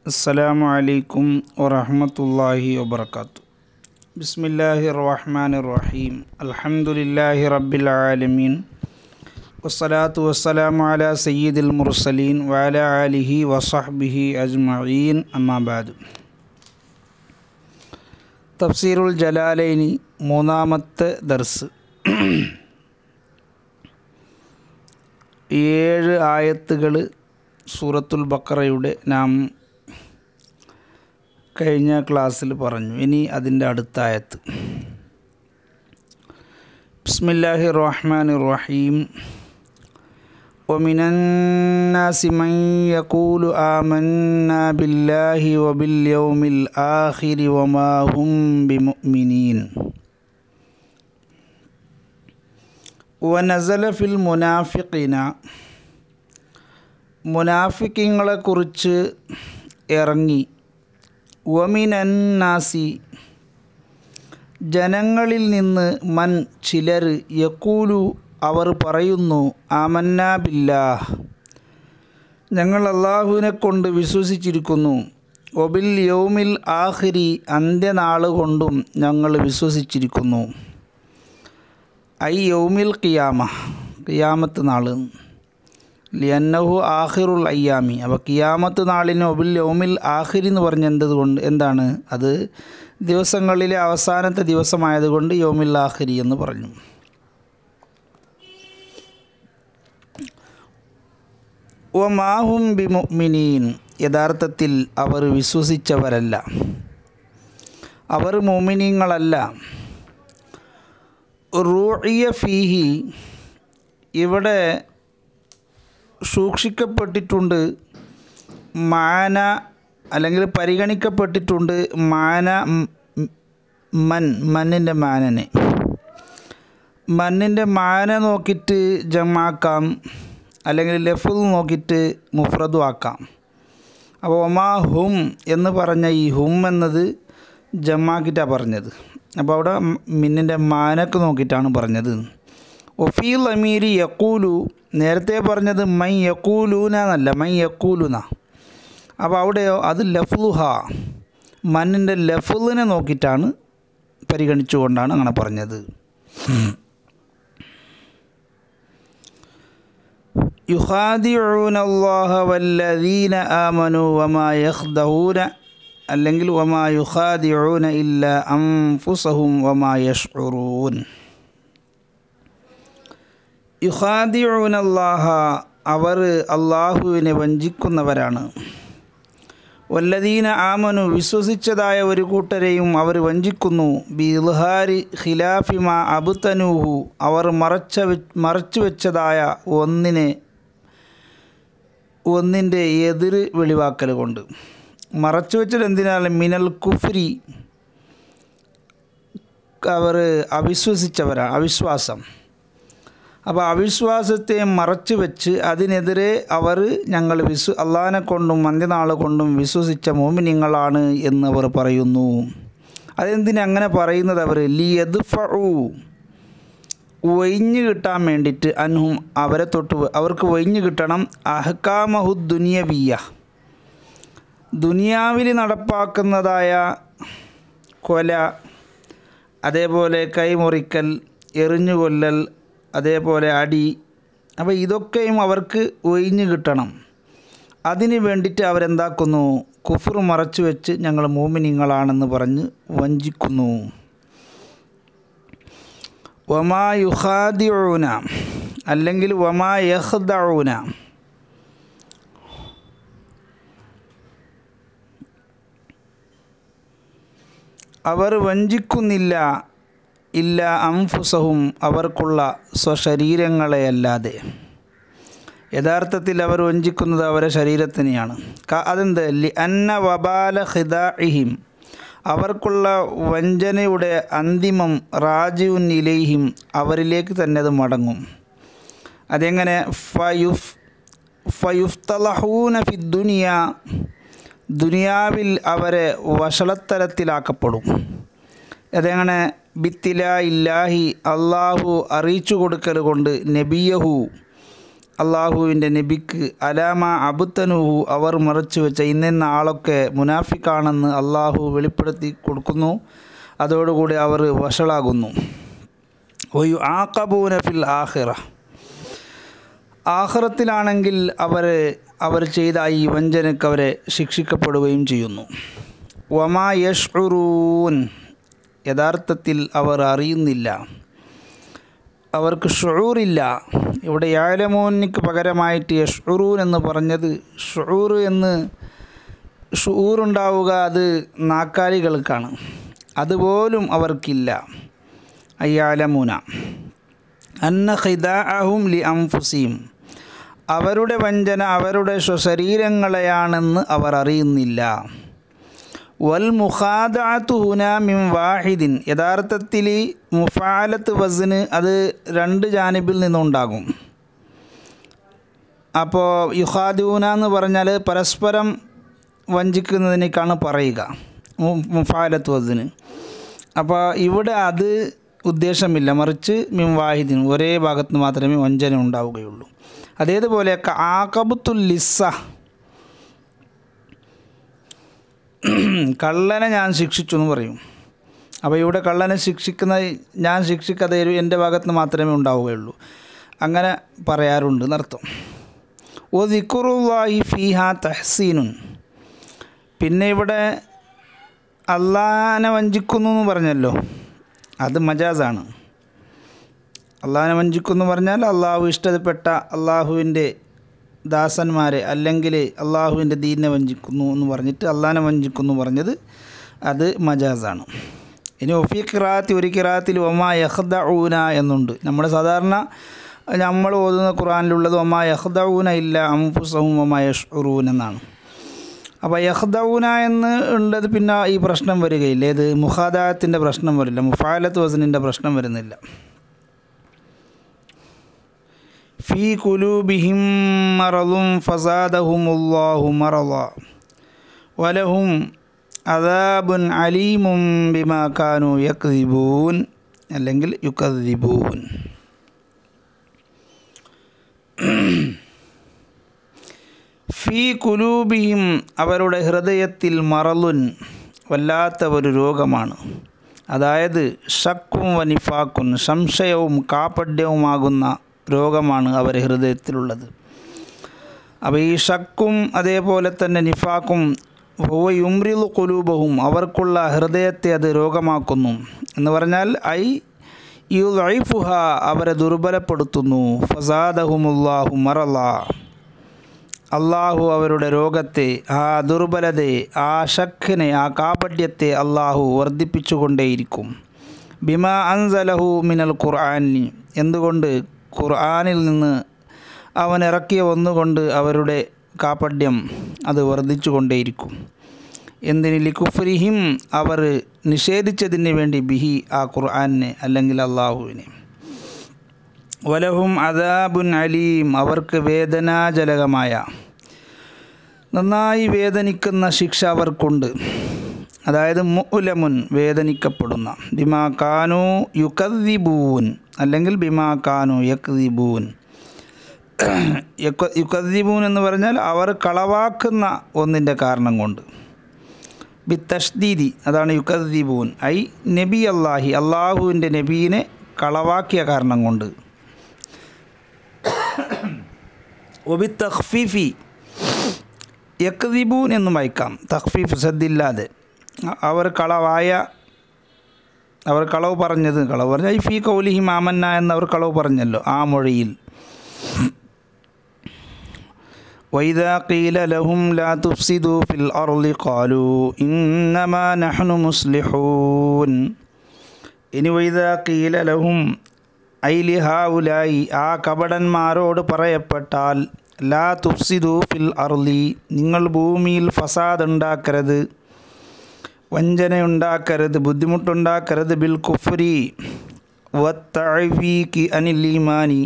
السلام عليكم ورحمة الله وبركاته بسم الله الرحمن الرحيم الحمد لله رب العالمين والصلاة والسلام على سيد المرسلين وعلى آله وصحبه أجمعين أما بعد തഫ്സീറുൽ ജലാലൈനി മൂന്നാമത്തെ ദർസ് ഏഴ് ആയത്തുകൾ സൂറത്തുൽ ബക്കറയുടെ നാം കഴിഞ്ഞ ക്ലാസ്സിൽ പറഞ്ഞു ഇനി അതിൻ്റെ അടുത്ത ആയത്ത് ബിസ്മില്ലാഹി റഹ്മാൻ റഹീം ومن الناس من يقول آمنا بالله وباليوم الآخر وما هم بمؤمنين വനസല ഫിൽ മുനാഫിഖിന മുനാഫിക്കിങ്ങളെക്കുറിച്ച് ഇറങ്ങി വമിനന്നാസി ജനങ്ങളിൽ നിന്ന് മൻ ചിലർ യക്കൂലു അവർ പറയുന്നു ആമന്നാ ബില്ലാ ഞങ്ങൾ അള്ളാഹുവിനെ കൊണ്ട് വിശ്വസിച്ചിരിക്കുന്നു ഒബിൽ യൗമിൽ ആഖിരി അന്ത്യനാൾ കൊണ്ടും ഞങ്ങൾ വിശ്വസിച്ചിരിക്കുന്നു ഐ യൗമിൽ കിയാമ കിയാമത്ത് നാൾ ലിയന്നഹു ആഹിറുൽ അയ്യാമി അപ്പോൾ കിയാമത്ത് നാളിന് ഒബിൽ യൗമിൽ ആഹിരി എന്ന് പറഞ്ഞ എന്തുകൊണ്ട് എന്താണ് അത് ദിവസങ്ങളിലെ അവസാനത്തെ ദിവസമായതുകൊണ്ട് യൗമിൽ ആഹിരി എന്ന് പറഞ്ഞു ഒ മാഹും ബി മുഅ്മിനീൻ യഥാർത്ഥത്തിൽ അവർ വിശ്വസിച്ചവരല്ല അവർ മോമിനീങ്ങളല്ല റൂഇയ ഫീഹി ഇവിടെ സൂക്ഷിക്കപ്പെട്ടിട്ടുണ്ട് മാന അല്ലെങ്കിൽ പരിഗണിക്കപ്പെട്ടിട്ടുണ്ട് മാന മൻ മണ്ണിൻ്റെ മാനനെ മണ്ണിൻ്റെ മാന നോക്കിയിട്ട് ജമാക്കാം അല്ലെങ്കിൽ ലഫുൽ നോക്കിയിട്ട് മുഫ്രദും ആക്കാം അപ്പോൾ ഒമാ ഹും എന്ന് പറഞ്ഞ ഈ ഹും എന്നത് ജമാക്കിറ്റാണ് പറഞ്ഞത് അപ്പോൾ അവിടെ മിന്നിൻ്റെ മാനക്ക് നോക്കിയിട്ടാണ് പറഞ്ഞത് ഒഫീൽ അമീരി യക്കൂലു നേരത്തെ പറഞ്ഞത് മൈ യക്കൂലൂന എന്നല്ല മൈ യക്കൂലുന അപ്പോൾ അവിടെയോ അത് ലഫ്ലുഹ മണ്ണിൻ്റെ ലഫുലിനെ നോക്കിയിട്ടാണ് പരിഗണിച്ചുകൊണ്ടാണ് അങ്ങനെ പറഞ്ഞത് യുഹാദിഊന അല്ലാഹ വല്ലദീന ആമനു വമാ യഖ്ദഊന അല്ലെങ്കിൽ വമാ യുഹാദിഊന ഇല്ല അംഫുസഹും വമാ യഷ്ഉറൂൻ യുഹാദിഊന അല്ലാഹ അവർ അള്ളാഹുവിനെ വഞ്ചിക്കുന്നവരാണ് വല്ലദീന ആമനു വിശ്വസിച്ചതായ ഒരു കൂട്ടരെയും അവർ വഞ്ചിക്കുന്നു ബി ഇൽഹാരി ഖിലാഫിമ അബുത്തനൂഹു അവർ മറച്ച മറച്ചു വെച്ചതായ ഒന്നിനെ ഒന്നിൻ്റെ എതിർ വെളിവാക്കൽ കൊണ്ട് മറച്ചു വെച്ചത് എന്തിനാണ് മിനൽ കുഫ്രി അവർ അവിശ്വസിച്ചവരാണ് അവിശ്വാസം അപ്പോൾ അവിശ്വാസത്തെ മറച്ചു വെച്ച് അതിനെതിരെ അവർ ഞങ്ങൾ വിശ്വ അള്ളാഹിനെ കൊണ്ടും അന്ത്യനാൾ കൊണ്ടും വിശ്വസിച്ച മോമിനിങ്ങളാണ് എന്ന് അവർ പറയുന്നു അതെന്തിനങ്ങനെ പറയുന്നത് അവർ ലിയദ് ഫു ഒഴിഞ്ഞു കിട്ടാൻ വേണ്ടിയിട്ട് അൻഹും അവരെ തൊട്ട് അവർക്ക് ഒഴിഞ്ഞു കിട്ടണം അഹ്കാമഹു ദുനിയവിയ ദുനിയാവിൽ നടപ്പാക്കുന്നതായ കൊല അതേപോലെ കൈമുറിക്കൽ എറിഞ്ഞുകൊല്ലൽ അതേപോലെ അടി അപ്പോൾ ഇതൊക്കെയും അവർക്ക് ഒഴിഞ്ഞു കിട്ടണം അതിന് വേണ്ടിയിട്ട് അവരെന്താക്കുന്നു കുഫർ മറച്ചു വെച്ച് ഞങ്ങൾ മോമിനിങ്ങളാണെന്ന് പറഞ്ഞ് വഞ്ചിക്കുന്നു വമാ യുഹാദിഊന അല്ലെങ്കിൽ വമാ യഹ്ദഊന അവർ വഞ്ചിക്കുന്നില്ല ഇല്ല അംഫുസഹും അവർക്കുള്ള സ്വശരീരങ്ങളെയല്ലാതെ യഥാർത്ഥത്തിൽ അവർ വഞ്ചിക്കുന്നത് അവരെ ശരീരത്തിനെയാണ് അതെന്ത് ലി അന്ന വബാല ഹിദാഇഹിം അവർക്കുള്ള വഞ്ചനയുടെ അന്തിമം റാജുൻ ഇലൈഹിം അവരിലേക്ക് തന്നെ അത് മടങ്ങും അതെങ്ങനെ ഫയുഫ് ഫയുഫ്തലഹൂന ഫി ദുനിയ ദുനിയാവിൽ അവരെ വഷളത്തരത്തിലാക്കപ്പെടും അതെങ്ങനെ ബിത്തില ഇല്ലാഹി അള്ളാഹു അറിയിച്ചു കൊടുക്കൽ കൊണ്ട് നബിയഹു അള്ളാഹുവിൻ്റെ നബിക്ക് അലാമ അബുത്തനുഹു അവർ മറച്ചു വെച്ച ഇന്നെന്ന ആളൊക്കെ മുനാഫിക്കാണെന്ന് അള്ളാഹു വെളിപ്പെടുത്തി കൊടുക്കുന്നു അതോടുകൂടി അവർ വഷളാകുന്നു ഒയു ആക്കബൂന ഫിൽ ആഹിറ ആഹ്റത്തിലാണെങ്കിൽ അവർ അവർ ചെയ്ത ഈ വഞ്ചനക്ക് അവരെ ശിക്ഷിക്കപ്പെടുകയും ചെയ്യുന്നു വമാ യഷ്ഉറൂൻ യഥാർത്ഥത്തിൽ അവർ അറിയുന്നില്ല അവർക്ക് ഷുറൂറില്ല ഇവിടെ യാലമോനിക്ക് പകരമായിട്ട് യഷ്ഉറൂൻ എന്ന് പറഞ്ഞത് ഷുറൂർ എന്ന് ഷുറൂറുണ്ടാവുക അത് നാക്കാലികൾക്കാണ് അതുപോലും അവർക്കില്ല അയ്യാലമൂന അന്ന ഖിദാഅഹും ലി അംഫുസിയും അവരുടെ വഞ്ചന അവരുടെ സ്വശരീരങ്ങളെയാണെന്ന് അവർ അറിയുന്നില്ല വൽ മുഖാദാത്തു ഹുന മിൻ വാഹിദിൻ യഥാർത്ഥത്തിൽ മുഫാലത്ത് വസിന് അത് രണ്ട് ജാനിബിൽ നിന്നുണ്ടാകും അപ്പോൾ യുഹാദൂന എന്ന് പറഞ്ഞാൽ പരസ്പരം വഞ്ചിക്കുന്നതിനേക്കാണ് പറയുക മു- മുഫാലത്ത് വസിന് അപ്പോൾ ഇവിടെ അത് ഉദ്ദേശമില്ല മറിച്ച് മിൻ വാഹിദിൻ ഒരേ ഭാഗത്ത് മാത്രമേ വഞ്ചന ഉണ്ടാവുകയുള്ളൂ അതേതുപോലെ ആക്കബുത്തുൽ ലിസ്സ കള്ളനെ ഞാൻ ശിക്ഷിച്ചു എന്ന് പറയും അപ്പോൾ ഇവിടെ കള്ളനെ ശിക്ഷിക്കുന്ന ഞാൻ ശിക്ഷിക്കാതെ ഒരു എൻ്റെ ഭാഗത്ത് നിന്ന് മാത്രമേ ഉണ്ടാവുകയുള്ളൂ അങ്ങനെ പറയാറുണ്ട് എന്നർത്ഥം ഓ ദിക്കുറുല്ലാഹി ഫീഹ തഹ്സീനുൻ പിന്നെ ഇവിടെ അള്ളാഹനെ വഞ്ചിക്കുന്നു എന്ന് പറഞ്ഞല്ലോ അത് മജാസാണ് അള്ളാഹനെ വഞ്ചിക്കുന്നു പറഞ്ഞാൽ അള്ളാഹു ഇഷ്ടപ്പെട്ട അള്ളാഹുവിൻ്റെ ദാസന്മാരെ അല്ലെങ്കിൽ അള്ളാഹുവിൻ്റെ ദീനിനെ വഞ്ചിക്കുന്നു എന്ന് പറഞ്ഞിട്ട് അള്ളാഹനെ വഞ്ചിക്കുന്നു പറഞ്ഞത് അത് മജാസാണ് ഇനി ഒഫി കിറാത്തി ഒരു കിറാത്തിൽ ഒമാ യഹ്ദ ഊന എന്നുണ്ട് നമ്മൾ സാധാരണ നമ്മൾ ഓതുന്ന ഖുറാനിലുള്ളത് ഒമാ യഹ്ദ ഊന ഇല്ല അംഫുസവും ഒമാ യഷ്റൂൻ എന്നാണ് അപ്പോൾ യഹ്ദൗന എന്ന് ഉള്ളത് പിന്നെ ഈ പ്രശ്നം വരികയില്ല ഏത് മുഖാദായത്തിൻ്റെ പ്രശ്നം വരില്ല മുഫാലത്ത് വസനിൻ്റെ പ്രശ്നം വരുന്നില്ല ഫീ കുലൂബിഹിം മറളും ഫസാദഹുമുല്ലാഹു മറള വലഹും അദാബുൻ അലീമും ബിമാ കാനു യക്ദിബൂൻ അല്ലെങ്കിൽ യുക്കദ്ദിബൂൻ ഫീ കുലൂബിയും അവരുടെ ഹൃദയത്തിൽ മറലുൻ വല്ലാത്ത ഒരു രോഗമാണ് അതായത് ഷക്കും വനിഫാക്കുൻ സംശയവും കാപ്പഡ്യവുമാകുന്ന രോഗമാണ് അവരെ ഹൃദയത്തിലുള്ളത് അപ്പോൾ ഈ ഷക്കും അതേപോലെ തന്നെ നിഫാക്കും യുംറിലു കുലൂബഹും അവർക്കുള്ള ഹൃദയത്തെ അത് രോഗമാക്കുന്നു എന്ന് പറഞ്ഞാൽ ഐ യു ലൈഫുഹ അവരെ ദുർബലപ്പെടുത്തുന്നു ഫസാദഹുമുല്ലാഹു മറല അള്ളാഹു അവരുടെ രോഗത്തെ ആ ദുർബലതയെ ആ ഷക്കിനെ ആ കാപട്യത്തെ അള്ളാഹു വർദ്ധിപ്പിച്ചുകൊണ്ടേയിരിക്കും ബിമ അൻസലഹു മിനൽ ഖുർആാനി എന്തുകൊണ്ട് ഖുർആാനിൽ നിന്ന് അവൻ ഇറക്കിയ ഒന്നുകൊണ്ട് അവരുടെ കാപട്യം അത് വർദ്ധിച്ചു കൊണ്ടേയിരിക്കും എന്തിന് ലിഖുഫ്രിഹിം അവർ നിഷേധിച്ചതിന് വേണ്ടി ബിഹി ആ ഖുർആാനെ അല്ലെങ്കിൽ അള്ളാഹുവിനെ വലഹും അദാബുൻ അലീം അവർക്ക് വേദനാജനകമായ നന്നായി വേദനിക്കുന്ന ശിക്ഷ അവർക്കുണ്ട് അതായത് മുലമുൻ വേദനിക്കപ്പെടുന്ന ബിമാ കാനു യുക്കദ്ദിബൂൻ അല്ലെങ്കിൽ ബിമാ കാനു യക്ദിബൂൻ യുക്കദ്ദിബൂൻ എന്ന് പറഞ്ഞാൽ അവർ കളവാക്കുന്ന ഒന്നിൻ്റെ കാരണം കൊണ്ട് ബി തഷ്ദീദി അതാണ് യുക്കദ്ദിബൂൻ ഐ നബി അള്ളാഹി അള്ളാഹുവിൻ്റെ നബീനെ കളവാക്കിയ കാരണം കൊണ്ട് ഒബി തഖ്ഫീഫി യക്ദിബൂൻ എന്നും വായിക്കാം തഖ്ഫീഫ് സദ്ദില്ലാതെ അവർ കളവായ അവർ കളവ് പറഞ്ഞത് കളവ് പറഞ്ഞ ഐ ഫി കൗലിഹി മാമന്ന എന്നവർ കളവ് പറഞ്ഞല്ലോ ആ മൊഴിയിൽ وإذا قيل لهم لا تفسدوا في الأرض قالوا إنما نحن مصلحون ഇനി വൈദ കീല ലഹും ഐലി ഹാവുലായി ആ കപടന്മാരോട് പറയപ്പെട്ടാൽ ലാ തുഫ്സിദു ഫിൽ അർലി നിങ്ങൾ ഭൂമിയിൽ ഫസാദ് ഉണ്ടാക്കരുത് വഞ്ചനയുണ്ടാക്കരുത് ബുദ്ധിമുട്ടുണ്ടാക്കരുത് ബിൽ കുഫ്രി വത്തഴവീക്ക് അനിൽ ഈമാനി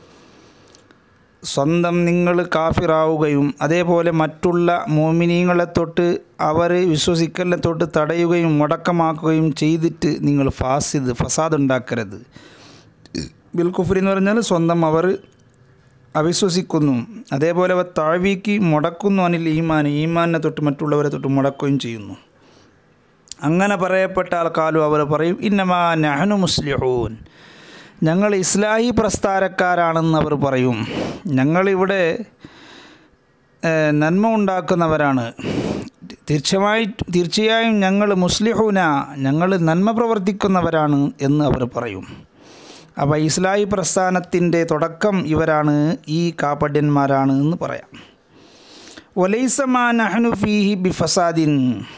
സ്വന്തം നിങ്ങൾ കാഫിറാവുകയും അതേപോലെ മറ്റുള്ള മോമിനീങ്ങളെ തൊട്ട് അവർ വിശ്വസിക്കലിനെ തൊട്ട് തടയുകയും മുടക്കമാക്കുകയും ചെയ്തിട്ട് നിങ്ങൾ ഫാസിദ് ഫസാദ് ഉണ്ടാക്കരുത് ബിൽ കുഫ്രി എന്ന് പറഞ്ഞാൽ സ്വന്തം അവർ അവിശ്വസിക്കുന്നു അതേപോലെ താഴ്വിക്ക് മുടക്കുന്നു അനിൽ ഈമാൻ ഈമാനെ തൊട്ട് മറ്റുള്ളവരെ തൊട്ട് മുടക്കുകയും ചെയ്യുന്നു അങ്ങനെ പറയപ്പെട്ടാൽ കാലു അവർ പറയും ഇന്നമാ നഹനു മുസ്ലിഹൂൻ ഞങ്ങൾ ഇസ്ലാഹി പ്രസ്ഥാനക്കാരാണെന്ന് അവർ പറയും ഞങ്ങളിവിടെ ഏഹ്, നന്മ ഉണ്ടാക്കുന്നവരാണ് തീർച്ചയായി തീർച്ചയായും ഞങ്ങൾ മുസ്ലിഹൂന ഞങ്ങൾ നന്മ പ്രവർത്തിക്കുന്നവരാണ് എന്ന് അവർ പറയും അപ്പോൾ ഇസ്ലാഹി പ്രസ്ഥാനത്തിൻ്റെ തുടക്കം ഇവരാണ് ഈ കാപ്പട്യന്മാരാണ് എന്ന് പറയാം ഒലൈസമാ നഹ്നു ഫീഹി ബിഫസാദിൻ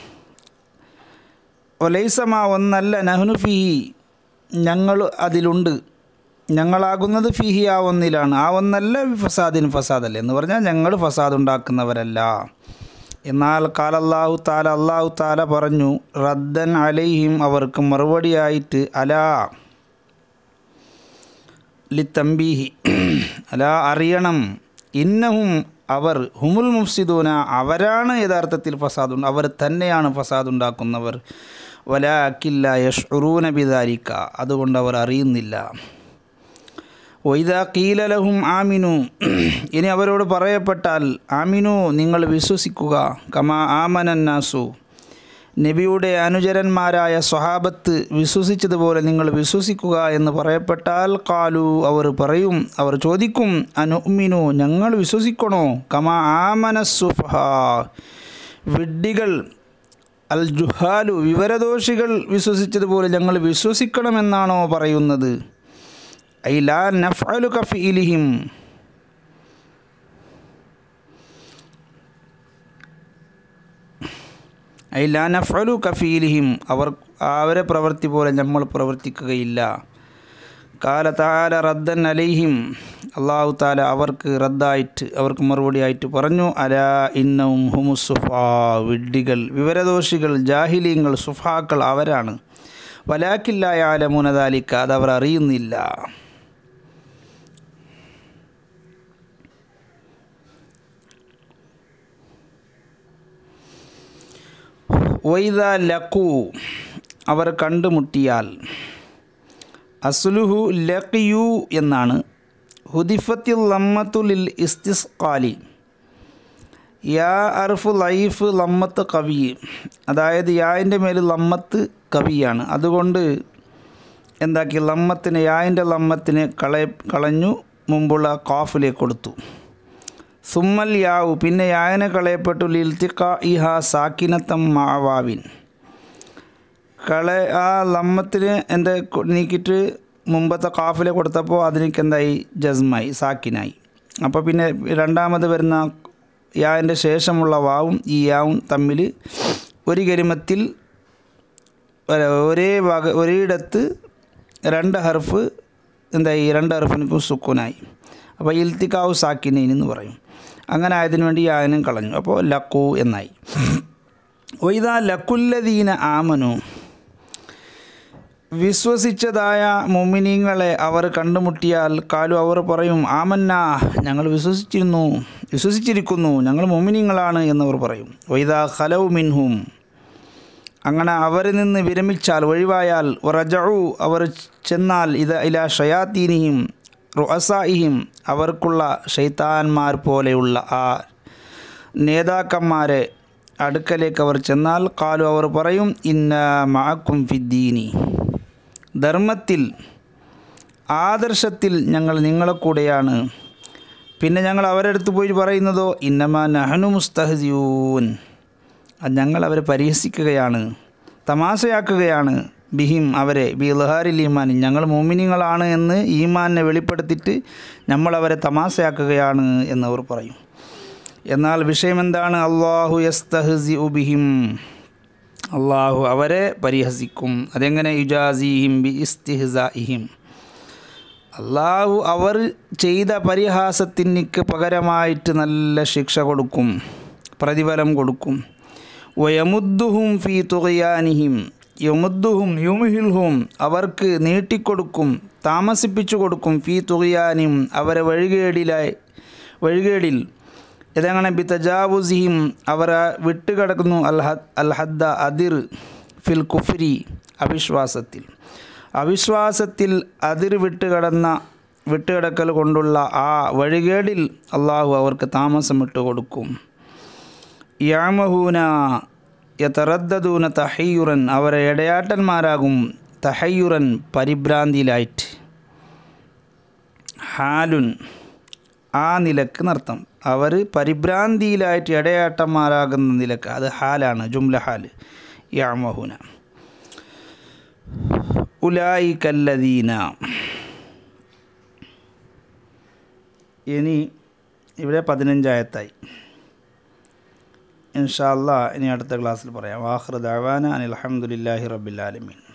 ഒലൈസമാ ഒന്നല്ല നഹ്നു ഫീഹി ഞങ്ങൾ അതിലുണ്ട് ഞങ്ങളാകുന്നത് ഫിഹി ആ ഒന്നിലാണ് ആ ഒന്നല്ല ഫസാദിന് ഫസാദല്ല എന്ന് പറഞ്ഞാൽ ഞങ്ങൾ ഫസാദ് ഉണ്ടാക്കുന്നവരല്ല എന്നാൽ കാലല്ലാഹു താല അള്ളാഹു താല പറഞ്ഞു റദ്ദൻ അലൈഹിം അവർക്ക് മറുപടിയായിട്ട് അലാ ലിത്തമ്പീഹി അല അറിയണം ഇന്നഹും അവർ ഹുമുൽ മുഫ്സിദൂന അവരാണ് യഥാർത്ഥത്തിൽ ഫസാദ് ഉണ്ട് അവർ തന്നെയാണ് ഫസാദ് ഉണ്ടാക്കുന്നവർ വലാക്കില്ല യഷ്റൂന ബിദാരിക്ക അതുകൊണ്ട് അവർ അറിയുന്നില്ല ഒയ്ത കീലലഹും ആമിനു ഇനി അവരോട് പറയപ്പെട്ടാൽ ആമിനു നിങ്ങൾ വിശ്വസിക്കുക കമാ ആമനന്നാസു നബിയുടെ അനുചരന്മാരായ സ്വഹാബത്ത് വിശ്വസിച്ചതുപോലെ നിങ്ങൾ വിശ്വസിക്കുക എന്ന് പറയപ്പെട്ടാൽ കാലു അവർ പറയും അവർ ചോദിക്കും അനുമിനു ഞങ്ങൾ വിശ്വസിക്കണോ കമാ ആമന സുഫഹ വിഡ്ഢികൾ അൽ ജുഹാലു വിവരദോഷികൾ വിശ്വസിച്ചതുപോലെ ഞങ്ങൾ വിശ്വസിക്കണമെന്നാണോ പറയുന്നത് ഐ ലാ നഫ്അലു കഫീലിഹിം ഐ ലാ നഫ്അലു കഫീലിഹിം അവർ അവരെ പ്രവൃത്തി പോലെ നമ്മൾ പ്രവർത്തിക്കുകയില്ല കാല താല റദ്ദൻ അലൈഹിം അള്ളാഹു താല അവർക്ക് റദ്ദായിട്ട് അവർക്ക് മറുപടിയായിട്ട് പറഞ്ഞു അലാ ഇന്നവും ഹുമുസുഫാ വിഡ്ഢികൾ വിവരദോഷികൾ ജാഹിലീങ്ങൾ സുഫാക്കൾ അവരാണ് വലാക്കില്ലായ ആലമുനദാലിക്ക അതവർ അറിയുന്നില്ല വൈദ ലക്കു അവർ കണ്ടുമുട്ടിയാൽ അസ്ലുഹു ലഖിയു എന്നാണ് ഹുദിഫത്തിൽ ലമ്മത്തുലിൽ ഇസ്തിസ്കാലി യാ അർഫു ലൈഫ് ലമ്മത്ത് കവി അതായത് യാൻ്റെ മേൽ ലമ്മത്ത് കവിയാണ് അതുകൊണ്ട് എന്താക്കി ലമ്മത്തിന് യാൻ്റെ ലമ്മത്തിന് കള കളഞ്ഞു മുമ്പുള്ള കാഫിലേക്ക് കൊടുത്തു സുമ്മൽ യാവു പിന്നെ യായനെ കളയപ്പെട്ടു ലിൽത്തിക്ക ഇഹ സാക്കിനത്തം മാവാവിൻ കള ആ ലമ്മത്തിന് എൻ്റെ നീക്കിയിട്ട് മുമ്പത്തെ കാഫിലെ കൊടുത്തപ്പോൾ അതിനേക്ക് എന്തായി ജസ്മായി സാക്കിനായി അപ്പോൾ പിന്നെ രണ്ടാമത് വരുന്ന യാവിൻ്റെ ശേഷമുള്ള വാവും ഈ യാവും തമ്മിൽ ഒരു കരിമത്തിൽ ഒരേ വക ഒരിടത്ത് രണ്ട് ഹർഫ് എന്തായി രണ്ട് ഹർഫിനും സുക്കൂനായി അപ്പോൾ ഇൽത്തിക്കാവ് സാക്കിനൈൻ എന്ന് പറയും അങ്ങനെ ആയതിനു വേണ്ടി യാനും കളഞ്ഞു അപ്പോൾ ലക്കു എന്നായി ഒയ്ത ലക്കുല്ലദീന ആമനു വിശ്വസിച്ചതായ മുമിനീങ്ങളെ അവർ കണ്ടുമുട്ടിയാൽ കാലു അവർ പറയും ആമന്ന ഞങ്ങൾ വിശ്വസിച്ചിരുന്നു വിശ്വസിച്ചിരിക്കുന്നു ഞങ്ങൾ മുമിനീങ്ങളാണ് എന്നവർ പറയും വൈദ ഖലവ് മിൻഹും അങ്ങനെ അവരിൽ നിന്ന് വിരമിച്ചാൽ ഒഴിവായാൽ റജഉ അവർ ചെന്നാൽ ഇത് ഇല ഷയാത്തീനിയും റുഅസായിഹിം അവർക്കുള്ള ഷെയ്ത്താന്മാർ പോലെയുള്ള ആ നേതാക്കന്മാരെ അടുക്കലേക്ക് അവർ ചെന്നാൽ കാലു അവർ പറയും ഇന്ന മാക്കും ഫിദ്ദീനി ധർമ്മത്തിൽ ആദർശത്തിൽ ഞങ്ങൾ നിങ്ങളെ കൂടെയാണ് പിന്നെ ഞങ്ങൾ അവരെടുത്ത് പോയി പറയുന്നതോ ഇന്നമ നഹനു മുസ്തഹസിയൂൻ അത് ഞങ്ങൾ അവരെ പരിഹസിക്കുകയാണ് തമാശയാക്കുകയാണ് ബിഹിം അവരെ ബി ലഹാരിൽ ഈമാൻ ഞങ്ങൾ മോമിനിങ്ങളാണ് എന്ന് ഈമാനെ വെളിപ്പെടുത്തിയിട്ട് നമ്മളവരെ തമാശയാക്കുകയാണ് എന്നവർ പറയും എന്നാൽ വിഷയം എന്താണ് അള്ളാഹു യസ്തഹസി ഉബിഹിം അള്ളാഹു അവരെ പരിഹസിക്കും അതെങ്ങനെ യുജാസിഹിം ബി ഇസ്തിഹ്സായിഹിം അള്ളാഹു അവർ ചെയ്ത പരിഹാസത്തിനിക്ക് പകരമായിട്ട് നല്ല ശിക്ഷ കൊടുക്കും പ്രതിഫലം കൊടുക്കും വയമുദ്ദുഹും ഫി തുകയാനിഹിം യമുദ്ദുഹും യുമുഹിൽഹും അവർക്ക് നീട്ടിക്കൊടുക്കും താമസിപ്പിച്ചു കൊടുക്കും ഫി തുകയാനിം അവരെ വഴികേടിലായി വഴികേടിൽ ഇതങ്ങനെ ബി തജാവുസിഹിം അവർ വിട്ടുകിടക്കുന്നു അൽ ഹദ് അൽ ഹദ്ദ അതിർ ഫിൽ കുഫ്രി അവിശ്വാസത്തിൽ അവിശ്വാസത്തിൽ അതിർ വിട്ടുകടന്ന വിട്ടുകിടക്കൽ കൊണ്ടുള്ള ആ വഴികേടിൽ അള്ളാഹു അവർക്ക് താമസം ഇട്ട് കൊടുക്കും യാമഹൂന യതറദ്ദൂന തഹയ്യുറൻ അവരെ ഇടയാട്ടന്മാരാകും തഹയ്യുറൻ പരിഭ്രാന്തിയിലായിട്ട് ഹാലുൻ ആ നിലക്ക് നർത്തം അവർ പരിഭ്രാന്തിയിലായിട്ട് ഇടയാട്ടന്മാരാകുന്ന നിലക്ക് അത് ഹാലാണ് ജുംല ഹാൽ യാമഹൂന ഉലായി കല്ലദീന ഇനി ഇവിടെ പതിനഞ്ചായത്തായി ഇൻഷാ അല്ലാ ഇനി അടുത്ത ക്ലാസ്സിൽ പറയാം വാഹൃദ് അവാന അനിൽ അലഹമുല്ലാഹി റബ്ബിൽ ആലമീൻ